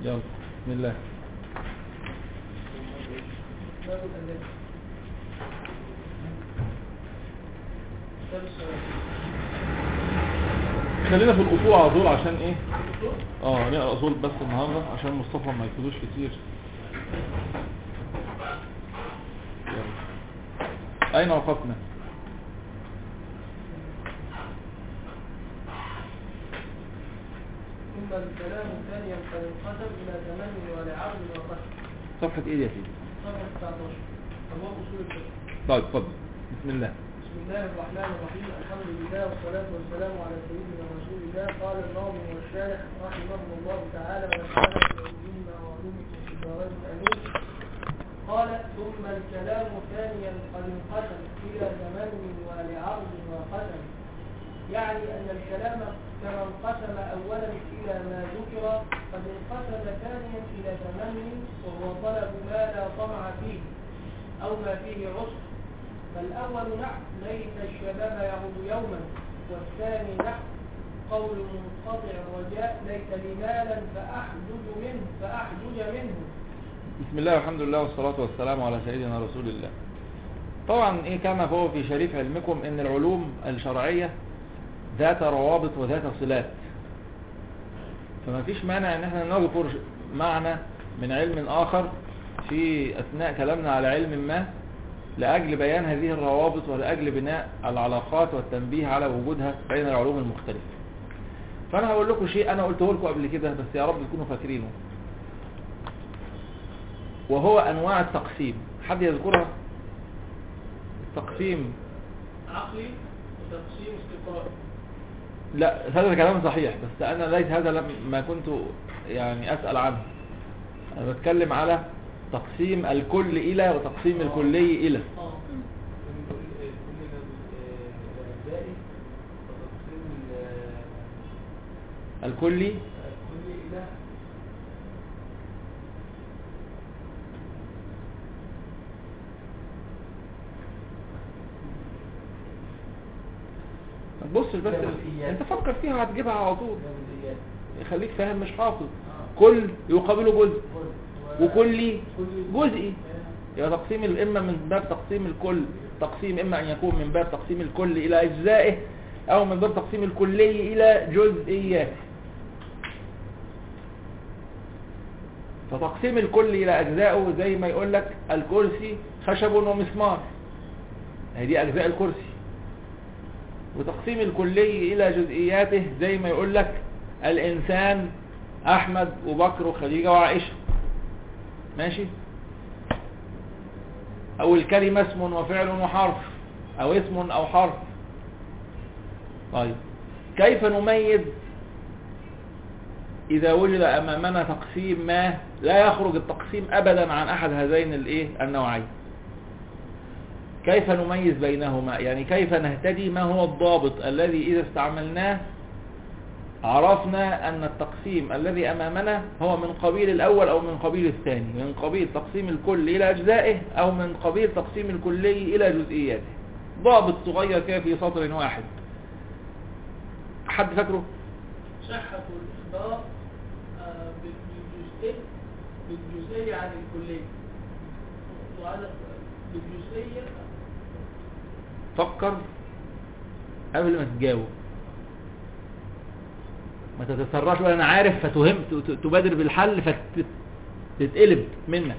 يلا بسم الله باب الأداء باب الصلاة خلينا في الاصول على طول عشان ايه الدكتور اه نقرا اصول بس النهارده عشان مصطفى ما يفيدوش كتير يلا. اين وقفنا ثم الكلام ثانيا قد انقسم إلى تمني ولعرض وقسم صفحه ايه دي يا سيدي صفحة 19 أبواب أصول الفقه طيب اتفضل بسم الله بسم الله الرحمن الرحيم الحمد لله والصلاة والسلام على سيدنا رسول الله قال الناظم والشارح رحمهم الله تعالى ونفعنا بعلومنا وعلومكم في الدارين آمين قال ثم الكلام ثانيا قد انقسم إلى تمني ولعرض وقسم يعني أن الكلام كما انقسم أولا إلى ما ذكر قد انقسم ثانيا إلى تمني وهو طلب ما لا طمع فيه أو ما فيه عسر فالأول نحو ليت الشباب يعود يوما والثاني نحو قول منقطع الرجاء ليت لي مالا فأحجج منه فأحجج منه بسم الله والحمد لله والصلاة والسلام على سيدنا رسول الله طبعا ايه كما فهو في شريف علمكم ان العلوم الشرعية ذات روابط وذات صلات فما فيش مانع ان احنا نذكر معنى من علم اخر في اثناء كلامنا على علم ما لاجل بيان هذه الروابط ولاجل بناء العلاقات والتنبيه على وجودها بين العلوم المختلفة فانا هقول لكم شيء انا قلته لكم قبل كده بس يا رب تكونوا فاكرينه وهو انواع التقسيم حد يذكرها التقسيم عقلي وتقسيم استقرائي لا هذا كلام صحيح بس انا ليس هذا لم ما كنت يعني اسال عنه انا بتكلم على تقسيم الكل الى وتقسيم الكلي الى اه الكلي ما تبصش بس انت فكر فيها هتجيبها على طول خليك فاهم مش حافظ كل يقابله جزء وكلي جزئي يبقى تقسيم الإما من باب تقسيم الكل تقسيم إما أن يكون من باب تقسيم الكل إلى أجزائه أو من باب تقسيم الكلي إلى جزئياته فتقسيم الكل إلى أجزائه زي ما يقول لك الكرسي خشب ومسمار هي دي أجزاء الكرسي وتقسيم الكلي إلى جزئياته زي ما يقول لك الإنسان أحمد وبكر وخديجة وعائشة ماشي او الكلمة اسم وفعل وحرف او اسم او حرف طيب كيف نميز اذا وجد امامنا تقسيم ما لا يخرج التقسيم ابدا عن احد هذين الايه النوعين كيف نميز بينهما يعني كيف نهتدي ما هو الضابط الذي اذا استعملناه عرفنا أن التقسيم الذي أمامنا هو من قبيل الأول أو من قبيل الثاني من قبيل تقسيم الكل إلى أجزائه أو من قبيل تقسيم الكلي إلى جزئياته ضابط صغير كده في سطر واحد حد فاكره صحة الإخبار آه، بالجزئي بالجزئي عن الكلية وعلى بالجزئية فكر قبل ما تجاوب ما تتسرعش ولا انا عارف فتهم ت- تبادر بالحل فتتقلب منك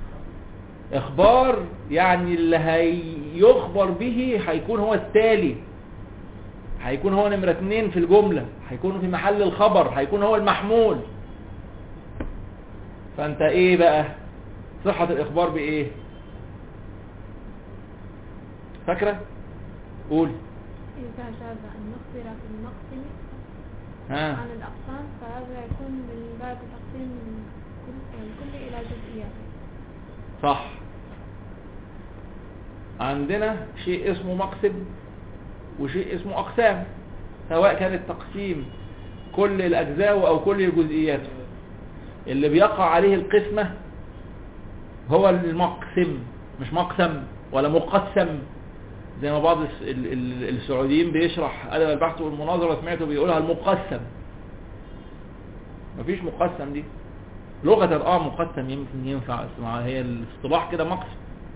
اخبار يعني اللي هيخبر به هيكون هو التالي هيكون هو نمرة اتنين في الجملة هيكون في محل الخبر هيكون هو المحمول فانت ايه بقى صحة الاخبار بايه فاكرة قول إذا جاز أن نخبر في المقسم ها عن الأقسام فهذا يكون من باب تقسيم الكل- الكل إلى جزئياته صح عندنا شيء اسمه مقسم وشيء اسمه أقسام سواء كان التقسيم كل الأجزاء أو كل الجزئيات اللي بيقع عليه القسمة هو المقسم مش مقسم ولا مقسم زي ما بعض الس- ال- ال- السعوديين بيشرح أدب البحث والمناظرة سمعته بيقولها المقسم مفيش مقسم دي لغة اه مقسم يمكن ينفع اسمع هي الاصطلاح كده مقسم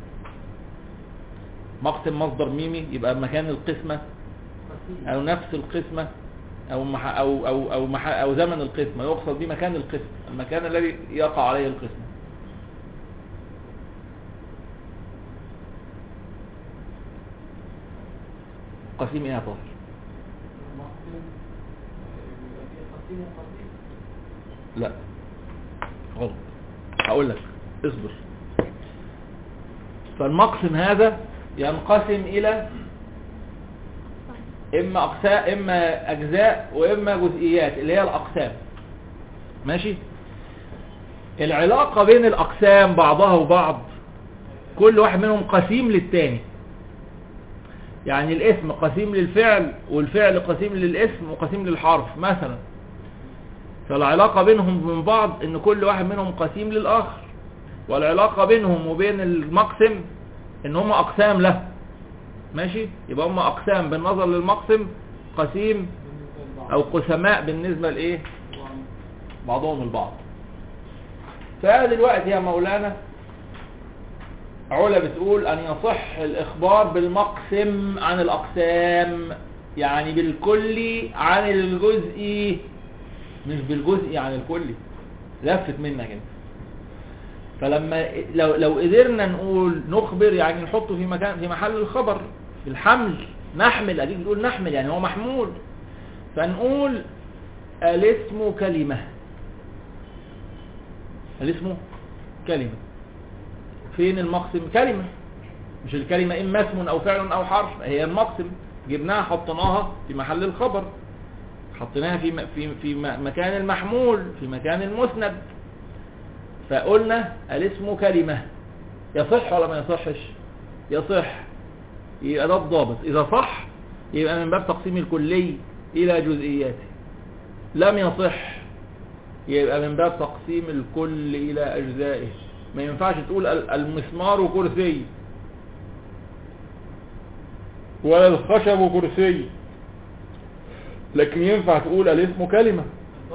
مقسم مصدر ميمي يبقى مكان القسمة او نفس القسمة او مح او او او, مح أو زمن القسمة يقصد به مكان القسمة المكان الذي يقع عليه القسمة قسيم ايه يا طاهر لا غلط هقول لك اصبر فالمقسم هذا ينقسم الى اما اقساء اما اجزاء واما جزئيات اللي هي الاقسام ماشي العلاقة بين الاقسام بعضها وبعض كل واحد منهم قسيم للتاني يعني الاسم قسيم للفعل والفعل قسيم للاسم وقسيم للحرف مثلا فالعلاقة بينهم من بعض ان كل واحد منهم قسيم للاخر والعلاقة بينهم وبين المقسم ان هم اقسام له ماشي يبقى هم اقسام بالنظر للمقسم قسيم او قسماء بالنسبة لايه بعضهم البعض فدلوقتي يا مولانا علا بتقول ان يصح الاخبار بالمقسم عن الاقسام يعني بالكلي عن الجزئي مش بالجزئي عن الكلي لفت منك انت فلما لو لو قدرنا نقول نخبر يعني نحطه في مكان في محل الخبر في الحمل نحمل اديك بتقول نحمل يعني هو محمول فنقول الاسم كلمة الاسم كلمة فين المقسم كلمة مش الكلمة اما اسم او فعل او حرف هي المقسم جبناها حطيناها في محل الخبر حطيناها في م- في في م- مكان المحمول في مكان المسند فقلنا الاسم كلمة يصح ولا ما يصحش يصح يبقى ده الضابط اذا صح يبقى من باب تقسيم الكلي الى جزئياته لم يصح يبقى من باب تقسيم الكل الى اجزائه ما ينفعش تقول ال- المسمار كرسي ولا الخشب كرسي لكن ينفع تقول الاسم كلمة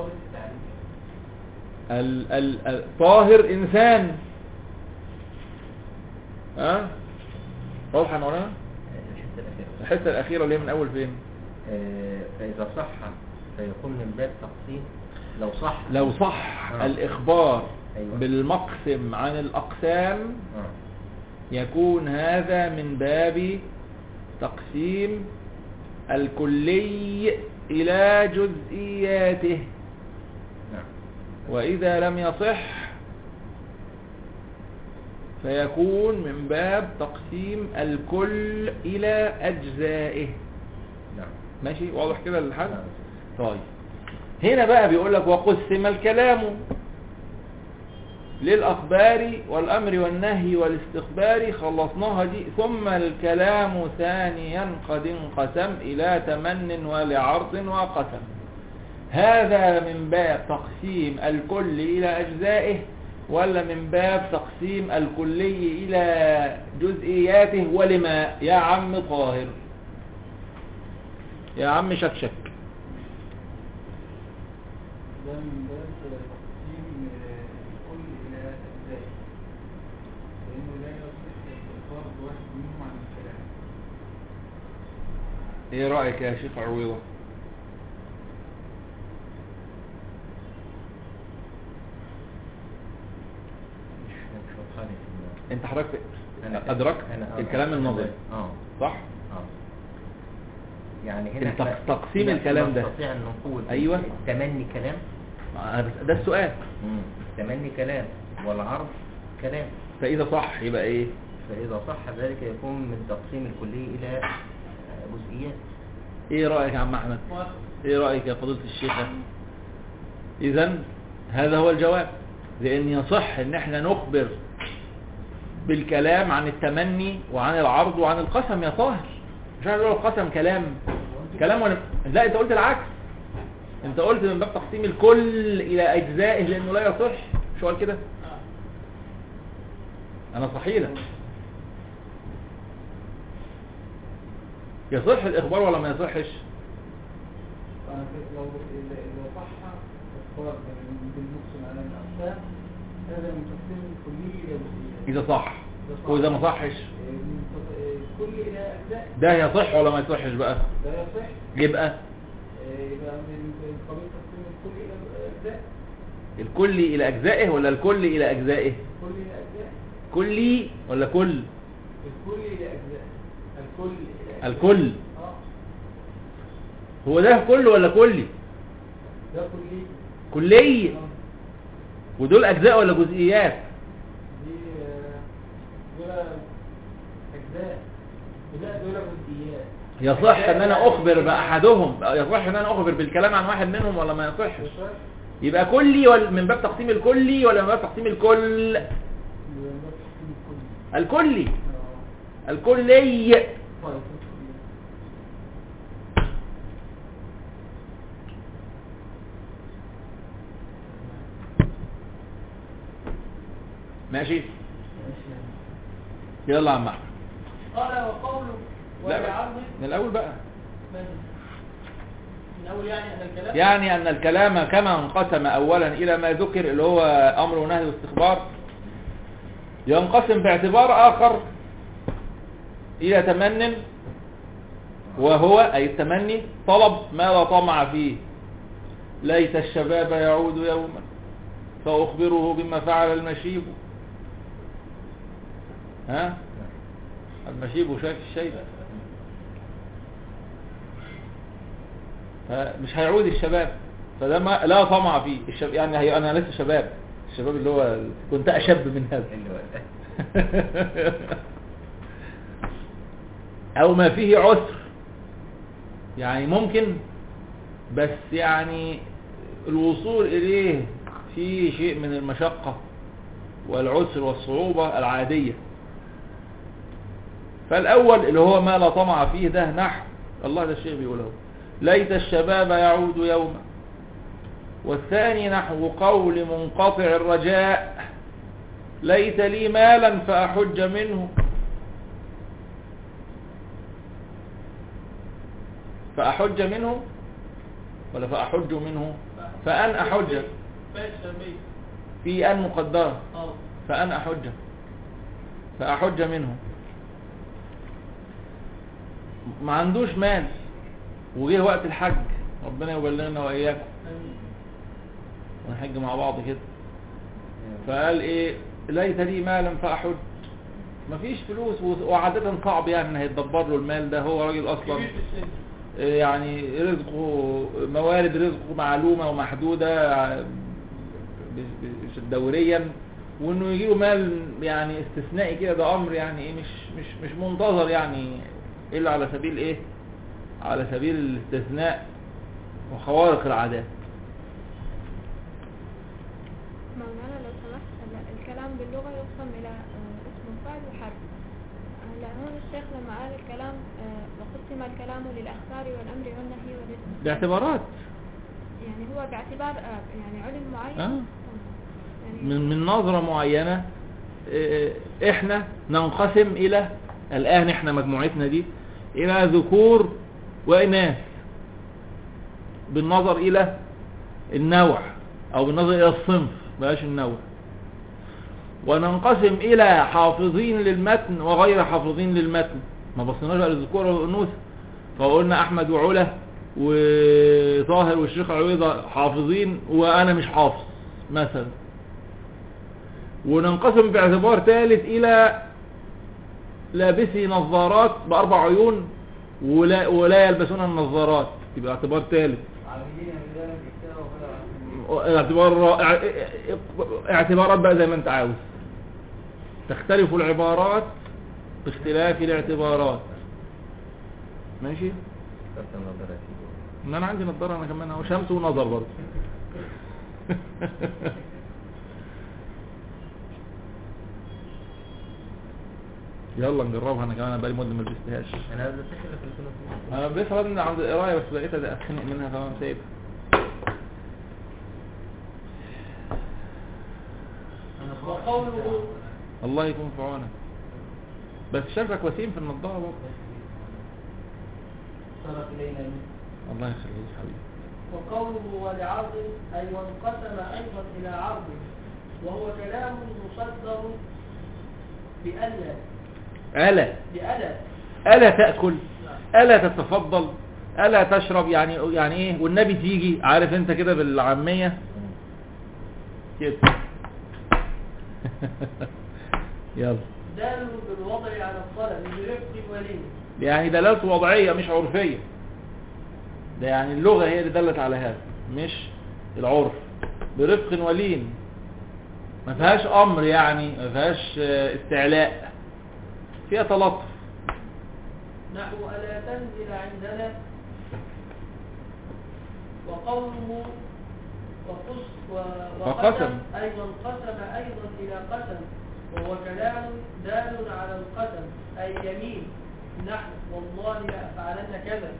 ال ال ال طاهر انسان ها واضحه يا مولانا الحتة الأخيرة الحته الاخيره اللي هي من اول فين آه، فإذا صح فيكون من باب تقسيم لو صح لو صح آه. الاخبار أيوة. بالمقسم عن الاقسام آه. يكون هذا من باب تقسيم الكلي الى جزئياته نعم وإذا لم يصح فيكون من باب تقسيم الكل إلى أجزائه نعم ماشي واضح كده للحد نعم. طيب هنا بقى بيقول لك وقسم الكلام للأخبار والأمر والنهي والاستخبار خلصناها دي ثم الكلام ثانيا قد انقسم إلى تمن ولعرض وقسم هذا من باب تقسيم الكل إلى أجزائه ولا من باب تقسيم الكلي إلى جزئياته ولما يا عم طاهر يا عم شكشك ده من باب تقسيم الكل إلى أجزاء لأنه لا يصح استخبار واحد منهم عن الكلام ايه رأيك يا شيخ عرويضة مش مش واضحة لي في ال- انت حضرتك أنا- ادركت أنا- الكلام أنا- النظري اه صح اه يعني هنا التق- إحنا- تقسيم هنا الكلام ده. نستطيع أن نقول أيوة. تمني كلام أنا بس- ده السؤال مم. تمني كلام والعرض كلام فاذا صح يبقى ايه فإذا صح ذلك يكون من تقسيم الكلي إلى آه، جزئيات ايه رأيك يا عم احمد ايه رأيك يا فضيلة الشيخة اذا هذا هو الجواب لان يصح ان احنا نخبر بالكلام عن التمني وعن العرض وعن القسم يا طاهر مش عارف اقول القسم كلام كلام ولا لا انت قلت العكس انت قلت من باب تقسيم الكل الى اجزائه لانه لا يصح شو قال كده انا صحيح لك يصح الاخبار ولا ما يصحش أنا في- لو لو صح الفرق بين بالنقسم على الأقسام هذا من تقسيم الكلي إلى جزئيات اذا صح واذا ما صحش من تق- كل إلى أجزاء ده يصح ولا ما يصحش بقى لا يصح يبقى آه، يبقى من من قبيل تقسيم الكل إلى أجزاء الكل الى اجزائه ولا الكل الى اجزائه كل إلى أجزاء كلي ولا كل الكل إلى أجزاء الكل إلى أجزاء الكل اه هو ده كل ولا كلي ده كلي كلي آه. ودول اجزاء ولا جزئيات دي آه، دول أجزاء لا دول جزئيات يصح ان انا اخبر باحدهم يصح ان انا اخبر بالكلام عن واحد منهم ولا ما يصحش يصح يبقى كلي ولا من باب تقسيم الكلي ولا من باب تقسيم الكل يبقى ده تقسيم الكل الكلي آه. الكلي طيب ماشي ماشي يلا يا عم احمد قال وقوله لا بقى. ولعرض من الاول بقى من من أول يعني أن الكلام يعني أن الكلام كما انقسم أولا إلى ما ذكر اللي هو أمر ونهي واستخبار ينقسم باعتبار آخر إلى تمن وهو أي التمني طلب ما لا طمع فيه ليت الشباب يعود يوما فأخبره بما فعل المشيب ها المشيب شايف الشيء فمش هيعود الشباب فده ما لا طمع فيه الشباب يعني هي انا لسه شباب الشباب اللي هو كنت اشب من هذا اللي هو او ما فيه عسر يعني ممكن بس يعني الوصول اليه فيه شيء من المشقة والعسر والصعوبة العادية فالاول اللي هو ما لا طمع فيه ده نحو الله ده الشيخ بيقوله ليت الشباب يعود يوما والثاني نحو قول منقطع الرجاء ليت لي مالا فأحج منه فأحج منه ولا فأحج منه فأن أحج فاش شربية في أن مقدرة اه فأن أحج فأحج منه ما عندوش مال وجه وقت الحج ربنا يبلغنا وإياكم آمين. ونحج مع بعض كده فقال ايه ليت لي مالا فأحج مفيش فلوس و- وعادة صعب يعني ان هيتدبر له المال ده هو راجل اصلا كبير في السن إيه يعني رزقه موارد رزقه معلومة ومحدودة ع- ب- ب- دوريا وانه يجيله مال يعني استثنائي كده ده امر يعني ايه مش مش مش منتظر يعني الا على سبيل ايه على سبيل الاستثناء وخوارق العادات مولانا لو سمحت هلا الكلام باللغة يقسم إلى آه، اسم فاعل وحرف هلا هون الشيخ لما قال الكلام آه، وقسم الكلام للأخبار والأمر والنهي والاسم باعتبارات يعني هو باعتبار آه، يعني علم معين آه. تمام. يعني من من نظرة معينة إيه، احنا ننقسم الى الان احنا مجموعتنا دي الى ذكور واناث بالنظر الى النوع او بالنظر الى الصنف بلاش النوع وننقسم الى حافظين للمتن وغير حافظين للمتن ما بصيناش بقى للذكور والانوثه فقلنا احمد وعلا وطاهر والشيخ عويضة حافظين وانا مش حافظ مثلا وننقسم باعتبار ثالث الى لابسي نظارات باربع عيون ولا, ولا يلبسون النظارات يبقى اعتبار ثالث عاملين من ذلك الكتاب وغير عاملين اعتبار را- اعتبارات بقى زي ما انت عاوز تختلف العبارات باختلاف الاعتبارات ماشي كابتن نظرتي ان انا عندي نظاره انا كمان اهو شمس ونظر برضه يلا نجربها انا كمان انا بقالي مده ما لبستهاش انا لبستش اللي في الفلوس انا لبستها من عند القرايه بس بقيت اتخنق منها فما سايبها وقوله الله يكون في عونك بس شكلك وسيم في النضاره برضه صرف إلينا منه الله يخليك حبيبي وقوله ولعرض أي وانقسم أيضا إلى عرض وهو كلام مصدر بألا ألا بألا ألا تأكل ألا تتفضل ألا تشرب يعني يعني إيه والنبي تيجي عارف أنت كده بالعامية كده يلا دال بالوضع على الطلب برفق ولين يعني دلالته وضعية مش عرفية ده يعني اللغة هي اللي دلت على هذا مش العرف برفق ولين ما فيهاش امر يعني ما فيهاش آه، استعلاء فيها تلطف نحو ألا تنزل عندنا وقوله وقص و- وقسم. أيضا قسم أيضا إلى قسم وهو كلام دال على القسم أي يمين نحو والله لأفعلن كذا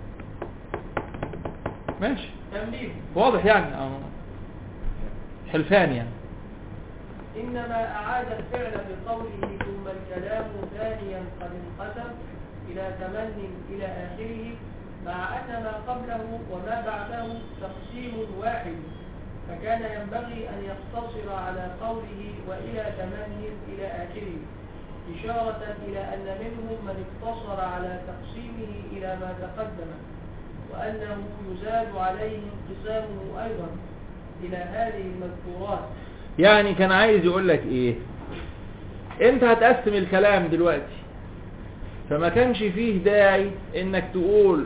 ماشي تمليك واضح يعني آه. حلفان يعني إنما أعاد الفعل بقوله ثم الكلام ثانيا قد انقسم إلى تمن إلى آخره مع أن ما قبله وما بعده تقسيم واحد فكان ينبغي أن يقتصر على قوله وإلى تمن إلى آخره إشارة إلى أن منهم من اقتصر على تقسيمه إلى ما تقدم وأنه يزاد عليه انقسامه أيضا إلى هذه المذكورات يعني كان عايز يقول لك ايه انت هتقسم الكلام دلوقتي فما كانش فيه داعي انك تقول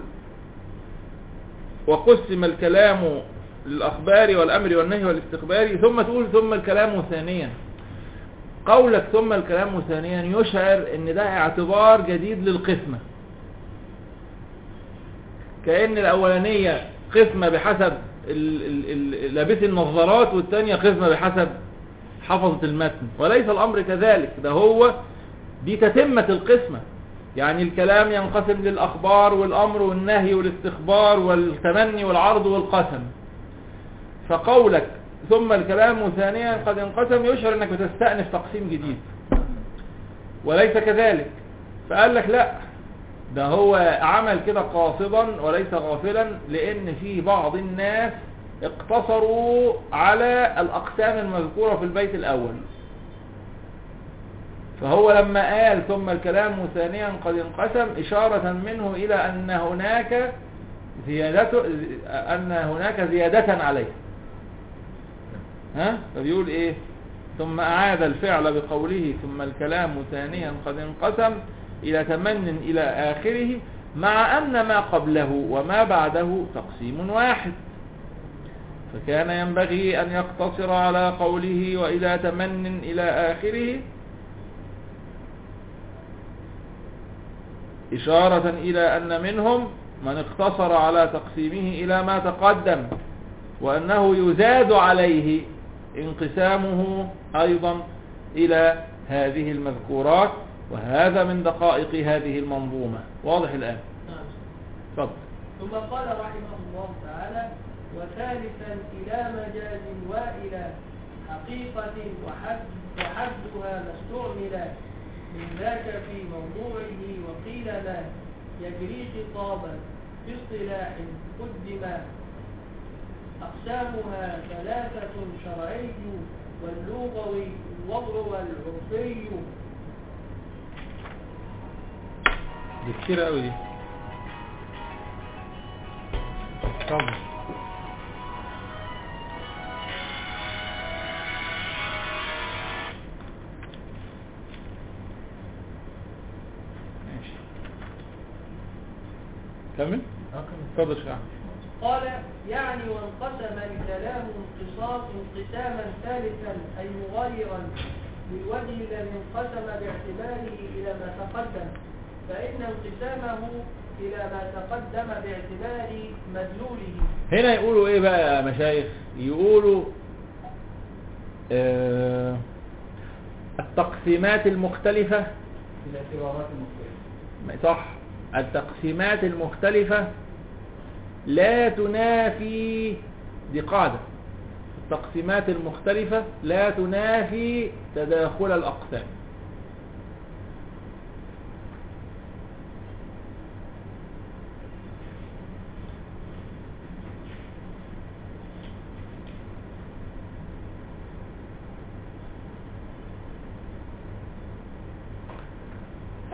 وقسم الكلام للأخبار والأمر والنهي والاستخبار ثم تقول ثم الكلام ثانيا قولك ثم الكلام ثانيا يشعر ان ده اعتبار جديد للقسمة كأن الأولانية قسمة بحسب ال- ال- ال- لابس النظارات والثانية قسمة بحسب حفظة المتن وليس الأمر كذلك ده هو دي تتمة القسمة يعني الكلام ينقسم للأخبار والأمر والنهي والاستخبار والتمني والعرض والقسم فقولك ثم الكلام ثانيا قد انقسم يشعر انك بتستأنف تقسيم جديد وليس كذلك فقال لك لا ده هو عمل كده قاصدا وليس غافلا لان في بعض الناس اقتصروا على الاقسام المذكورة في البيت الاول فهو لما قال ثم الكلام ثانيا قد انقسم اشارة منه الى ان هناك زيادة ان هناك زيادة عليه ها فبيقول ايه ثم اعاد الفعل بقوله ثم الكلام ثانيا قد انقسم الى تمن الى اخره مع ان ما قبله وما بعده تقسيم واحد فكان ينبغي ان يقتصر على قوله والى تمن الى اخره إشارة إلى أن منهم من اقتصر على تقسيمه إلى ما تقدم وأنه يزاد عليه انقسامه أيضا إلى هذه المذكورات وهذا من دقائق هذه المنظومة واضح الآن نعم تفضل ثم قال رحمه الله تعالى وثالثا إلى مجاز وإلى حقيقة وحد وحدها ما استعمل من ذاك في موضوعه وقيل ما يجري خطابا في اصطلاح قدم أقسامها ثلاثة شرعي واللغوي والعرفي دي كتير قوي دي طبعا ماشي كمل اتفضل شيخ أحمد. قال يعني وانقسم الكلام انقسام انقساما ثالثا أي مغايرا للوجه الذي انقسم باعتباره إلى ما تقدم فإن انقسامه إلى ما تقدم باعتبار مدلوله هنا يقولوا ايه بقى يا مشايخ يقولوا آه التقسيمات المختلفة الاعتبارات المختلفة صح التقسيمات المختلفة لا تنافي دي قاعدة التقسيمات المختلفة لا تنافي تداخل الأقسام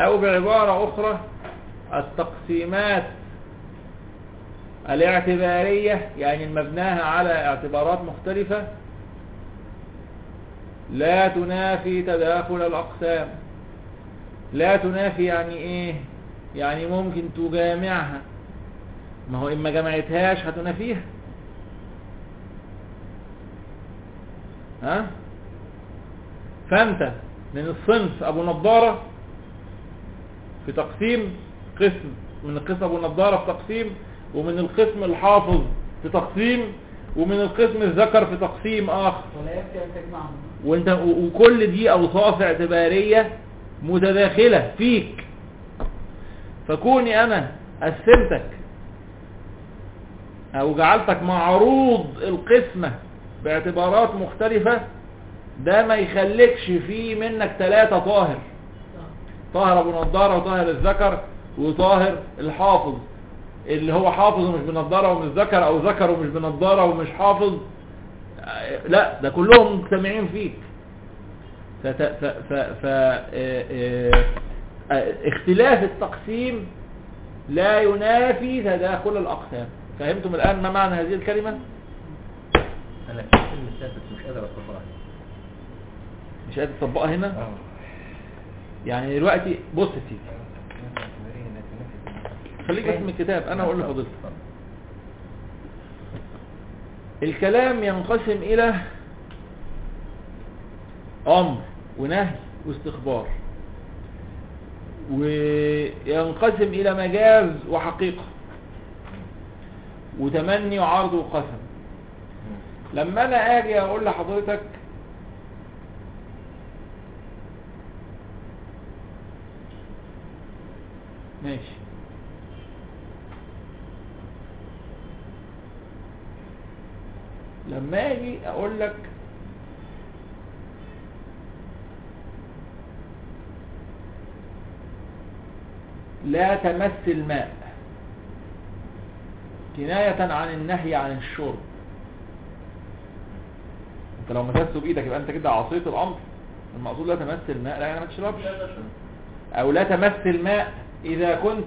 او بعبارة اخرى التقسيمات الاعتبارية يعني المبناها على اعتبارات مختلفة لا تنافي تداخل الاقسام لا تنافي يعني ايه يعني ممكن تجامعها ما هو اما جمعتهاش هتنافيها ها فانت من الصنف ابو نضارة في تقسيم قسم من القسم ابو نضارة في تقسيم ومن القسم الحافظ في تقسيم ومن القسم الذكر في تقسيم اخر ولا يكفي أن تجمعهم وانت و- وكل دي اوصاف اعتبارية متداخلة فيك فكوني انا قسمتك او جعلتك معروض القسمة باعتبارات مختلفة ده ما يخليكش فيه منك ثلاثة طاهر طاهر ابو نضارة وطاهر الذكر وطاهر الحافظ اللي هو حافظ ومش بنضارة ومش ذكر او ذكر ومش بنضارة ومش حافظ آه، لا ده كلهم مجتمعين فيك فت... ف... ف... ف... آه، آه، آه، اختلاف التقسيم لا ينافي تداخل الأقسام فهمتم الآن ما معنى هذه الكلمة انا في كلمة ثابت مش قادر اطبقها مش قادر تطبقها هنا اه يعني دلوقتي بص يا سيدي خليك بس من الكتاب انا اقول لحضرتك الكلام ينقسم الى امر ونهي واستخبار وينقسم الى مجاز وحقيقة وتمني وعرض وقسم لما انا اجي اقول لحضرتك ماشي لما اجي اقول لك لا تمس الماء كناية عن النهي عن الشرب انت لو مسسته بايدك يبقى انت كده عصيت الامر المقصود لا تمس الماء لا يعني ما تشربش او لا تمس الماء اذا كنت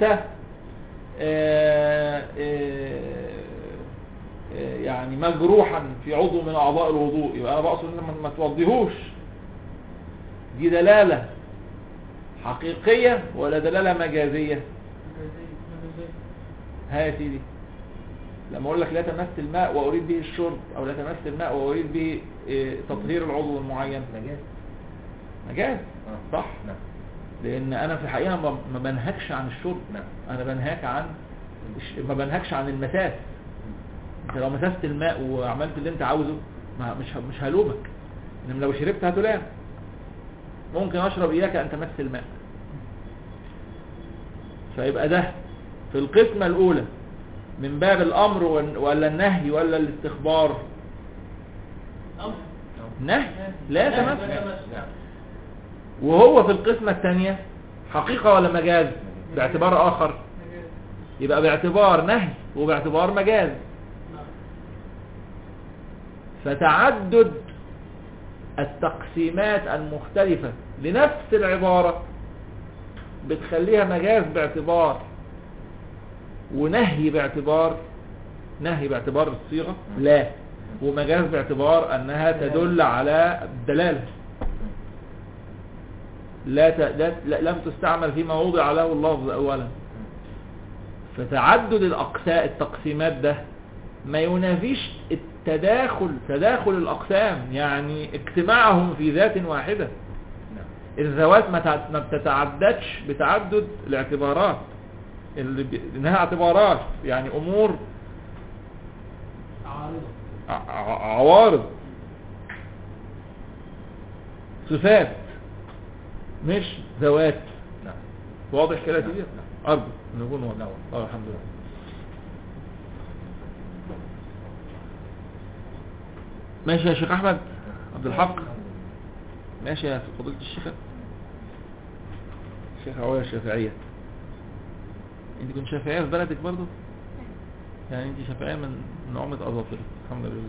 آه، آه، آه، يعني مجروحا في عضو من اعضاء الوضوء يبقى انا بقصد ان ما- ما توضيهوش دي دلالة حقيقية ولا دلالة مجازية ها يا سيدي لما اقول لك لا تمس الماء واريد به الشرب او لا تمس الماء واريد به آه، تطهير العضو المعين مجاز مجاز آه. صح نعم لان انا في الحقيقة ما ما بنهكش عن الشرب نعم انا بنهاك عن الش- ما بنهكش عن المساس انت لو مسست الماء وعملت اللي انت عاوزه ما مش ه- مش هلومك انما لو شربت هتلام ممكن اشرب اياك ان تمس الماء فيبقى ده في القسمة الاولى من باب الامر ون- ولا النهي ولا الاستخبار نهي لا تمس نعم وهو في القسمة الثانية حقيقة ولا مجاز باعتبار اخر يبقى باعتبار نهي وباعتبار مجاز فتعدد التقسيمات المختلفة لنفس العبارة بتخليها مجاز باعتبار ونهي باعتبار نهي باعتبار الصيغة لا ومجاز باعتبار انها تدل على الدلالة لا, ت... لا... لا لم تستعمل فيما وضع له اللفظ اولا فتعدد الأقساء التقسيمات ده ما ينافيش التداخل تداخل الأقسام يعني اجتماعهم في ذات واحدة نعم الذوات ما تع- ما بتتعددش بتعدد الاعتبارات اللي ب... انها اعتبارات يعني امور عارضة ع- ع- عوارض صفات مش ذوات نعم واضح كده نعم، كده نعم. ارجو ان يكون واضح نعم. اه الحمد لله ماشي يا شيخ احمد عبد الحق ماشي يا فضيلة الشيخ الشيخ عوية الشافعية انت كنت شافعية في بلدك برضو يعني انت شافعية من نعمة اظافرك الحمد لله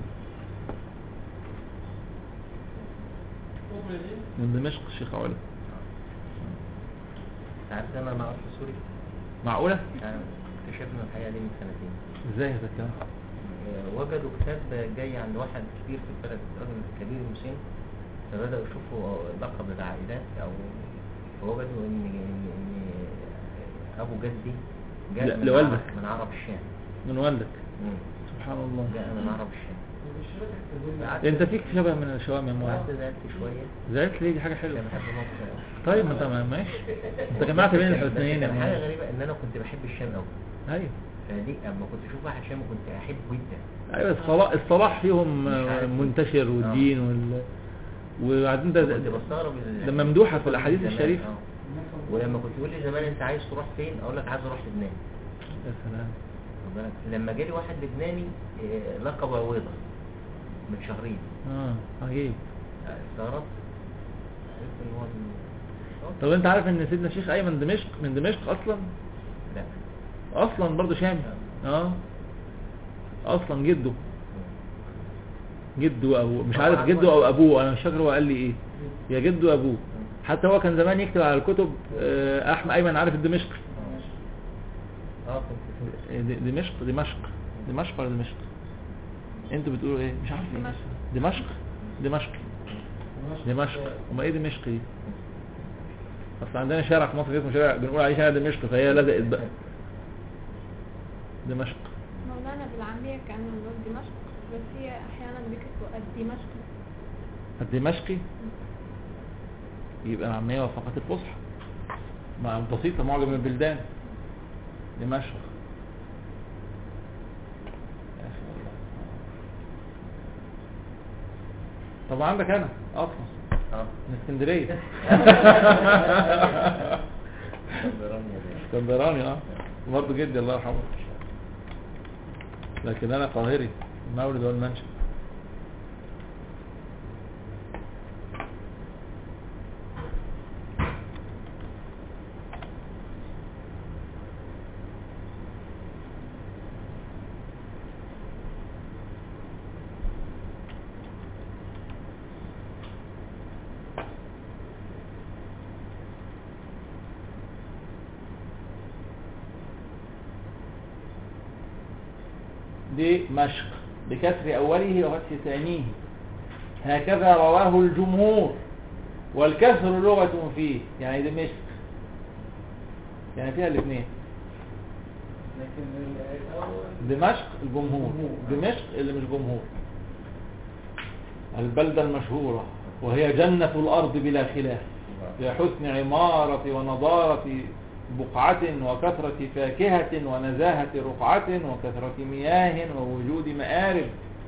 من دمشق الشيخ عوية انت عارف انا انا اصل سوري معقولة يعني اكتشفنا الحقيقه دي من سنتين ازاي هذا الكلام آه، وجدوا كتاب جاي عند واحد كبير في البلد راجل كبير مسن فبدأوا يشوفوا لقب العائلات او فوجدوا ان ان ان ابو جدي لا، جاء من لوالدك. عرب من عرب الشام من والدك مم. سبحان الله جاء من عرب الشام قعدت- انت فيك شبه من الشوام يا مولانا قعدت زعلت شويه زعلت ليه دي حاجة حلوة عشان بحب مصر أوي. طيب ما انت ما- ماشي انت جمعت بين الحسنيين يا كان حاجه مولانا غريبه ان انا كنت بحب الشام قوي ايوه فدي اما كنت اشوف واحد شامي كنت احبه جدا ايوه الصلاح الصلاح فيهم مش عارف. منتشر والدين وال وبعدين ده كنت بستغرب ال- ده ممدوحة في الأحاديث زمان، الشريفة. آه. ولما كنت تقول لي زمان انت عايز تروح فين اقول لك عايز اروح لبنان يا سلام خد بالك؟ لما جالي واحد لبناني آه، لقب عويضه من شهرين اه عجيب آه، استغربت عرفت ان هو ال- طب انت عارف ان سيدنا الشيخ ايمن دمشق من دمشق اصلا لا اصلا برضه شامي اه اصلا جده جده او مش هو عارف عنده جده او ابوه انا مش فاكر هو قال لي ايه يا جده ابوه حتى هو كان زمان يكتب على الكتب آه، احمد ايمن عارف الدمشق اه كنت في- د- دمشق دمشق دمشق ولا دمشق انتوا بتقولوا ايه مش عارف ايه دمشق. دمشق دمشق دمشق وما ايه دمشق دي اصل عندنا شارع في مصر اسمه شارع بنقول عليه شارع دمشق فهي لزقت بقى دمشق مولانا بالعامية كأنه نقول دمشق بس هي أحيانا بيكتبوا الدمشق الدمشقي يبقى العامية وفقط الفصحى مع بسيطة معجم البلدان دمشق يا أخي والله. طب عندك انا اصلا اه من اسكندريه اسكندراني يا باشا. اسكندراني اه برضه جدي الله يرحمه لكن انا قاهري المولد والمنشأ دمشق بكسر أوله وفتح ثانيه هكذا رواه الجمهور والكسر لغة فيه يعني دمشق يعني فيها الاثنين لكن الأول دمشق الجمهور دمشق اللي مش جمهور البلدة المشهورة وهي جنة الأرض بلا خلاف في حسن عمارة ونضارة بقعة وكثرة فاكهة ونزاهة رقعة وكثرة مياه ووجود مآرب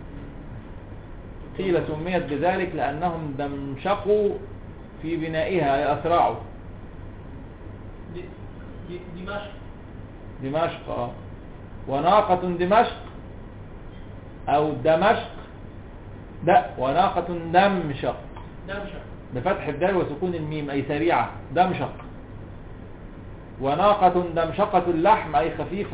قيل سميت بذلك لأنهم دمشقوا في بنائها أي أسرعوا دي دي دمشق دمشق آه. وناقة دمشق أو دمشق لا وناقة دمشق دمشق بفتح الدال وسكون الميم أي سريعة دمشق وناقة دمشقة اللحم أي خفيفة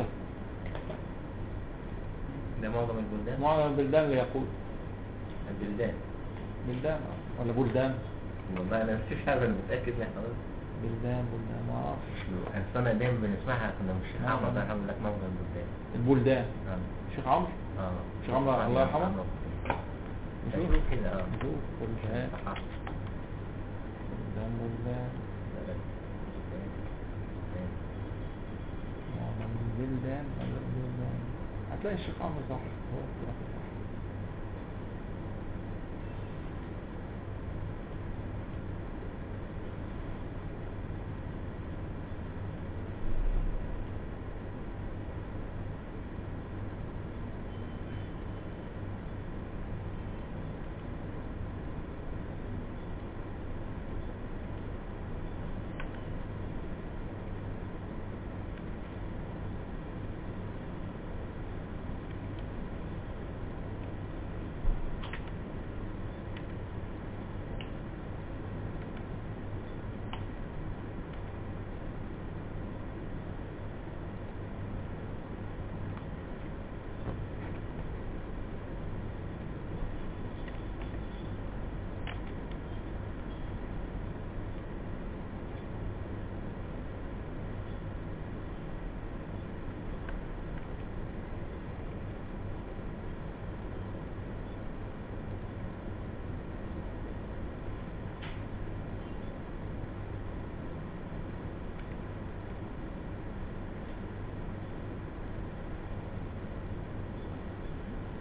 ده معظم البلدان معظم البلدان اللي يقول البلدان بلدان آه. ولا بلدان والله انا مش عارف انا متاكد ان احنا قلنا بلدان بلدان ما اعرفش اصل انا دايما بنسمعها كنا مش آه. عمرو ده الحمد لله معظم البلدان البلدان اه شيخ عمرو اه شيخ عمرو الله يرحمه نشوف نشوف كده اه نشوف بلدان صح. بلدان بلدان معظم البلدان معظم البلدان هتلاقي الشيخ عمرو صح هو كده صح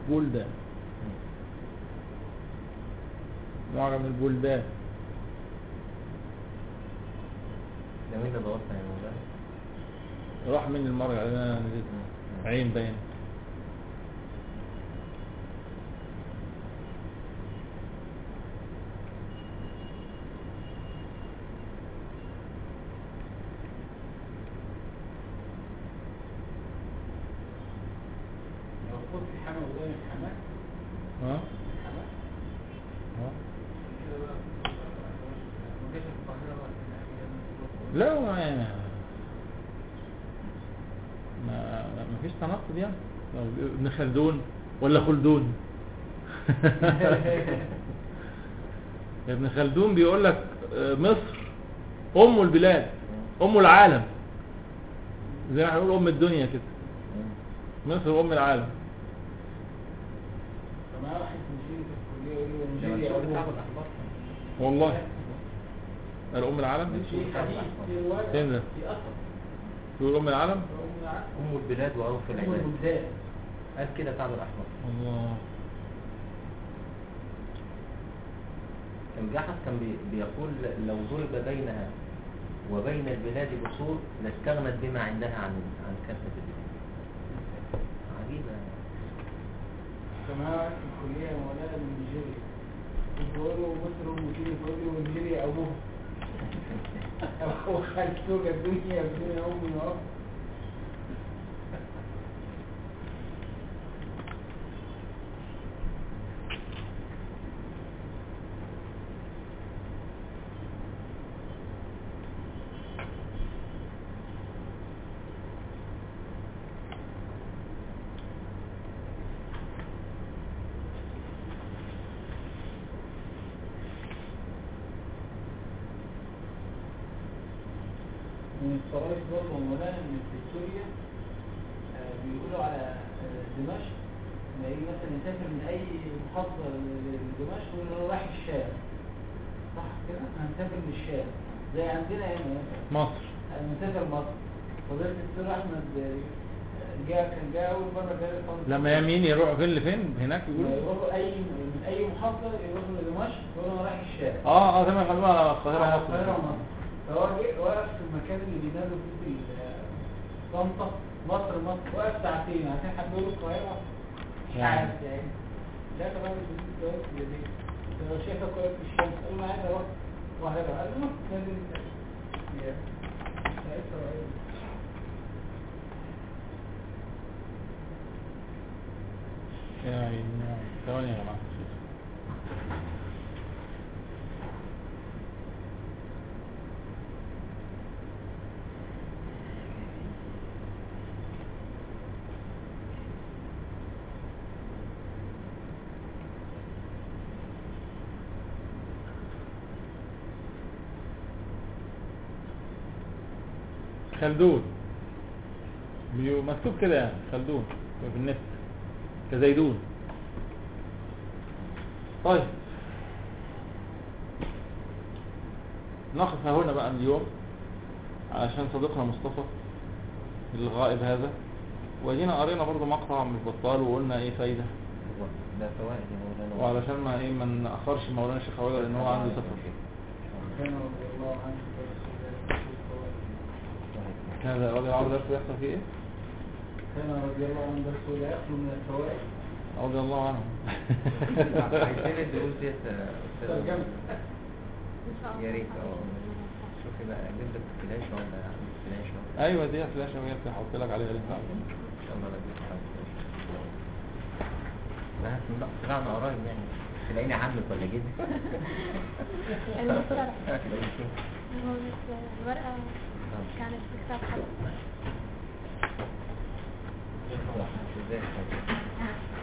بلدان معجم البلدان ده مين اللي ضغطنا يا مولانا؟ راح من المرجع اللي انا نزلت عين باين لو قلت حما وزي حماك ها حماك ها كده بقى ما جاش القاهرة ولا في لا ما ما ما فيش تناقض يعني لو ابن خلدون ولا خلدون ابن خلدون بيقول لك آه، مصر ام البلاد ام العالم زي ما هنقول ام الدنيا كده مصر ام العالم فما واحد مشير في الكلية يقول له ده نيجيريا منشور أو بتاع الأخبار والله قال ام العالم في حديث في رواية فين ده؟ في أثر تقول ام العالم أم العالم. أم البلاد وعروف أم العباد البلدان قال كده كعب الأحمر الله الجحظ كان بي- بيقول لو ضرب بينها وبين البلاد بسور لاستغنت بما عندها عن عن كافة البلاد عجيبة فما واحد في الكلية مولانا من نيجيريا بيقول له مصر أم كده بيقول له نيجيريا أبوها هو خالته الدنيا الدنيا أمي وأبوها من الطرائف برضه مولانا ان في سوريا آه، بيقولوا على آه، دمشق لما يجي مثلا يسافر من اي محافظه ل- لدمشق يقول له رايح الشام صح كده هنسافر للشام زي عندنا هنا مثلا مصر مسافر مصر فضيلة الدكتور احمد آه، جاء كان جاء اول مره جاء طنطا. لما يمين يروح فين لفين هناك لما يقول يروحوا اي من اي محافظه يروحوا لدمشق يقولوا انا رايح الشام اه اه تمام خلوها على القاهرة على مصر القاهرة مصر فهو جه وقف في المكان اللي بينادوا فيه ال- طنطا مصر مصر وقف ساعتين عشان حد يقول القاهرة مش يعني. عارف يعني ده كمان بيجيب جواز في البيت لو شايفك واقف في الشمس قال له انا عايز اروح القاهرة قال له لازم يا ساعتها رأيي. يا عيني يا عيني. ثواني يا جماعة خلدون بيو- مكتوب كده يعني خلدون في النت كزيدون طيب نقف هنا بقى اليوم علشان صديقنا مصطفى الغائب هذا وجينا قرينا برضو مقطع من البطال وقلنا ايه فايدة ده فوائد يا مولانا وعلشان ما ايه ما نأخرش مولانا الشيخ عويضة لان هو عنده سفر كان رضي الله عنه ورسول الله هذا راجل عاوز درس يحصل فيه ايه كان رضي الله عنه رسول الله يأكل من الفوائد رضي الله عنه عايزين الدروس ديت يا أستاذ ترجمة. إن شاء الله يا ريت اه شوفي بقى اجيب لك فلاشه ولا اعمل فلاشه ايوه دي فلاشة وهي هحط لك عليها اللي انت عاوزه ان شاء الله اجيب حاجه لا لا طلعنا قريب يعني تلاقيني عمك ولا جدي المصطلح هو بس الورقة كانت في كتاب حلقة ازاي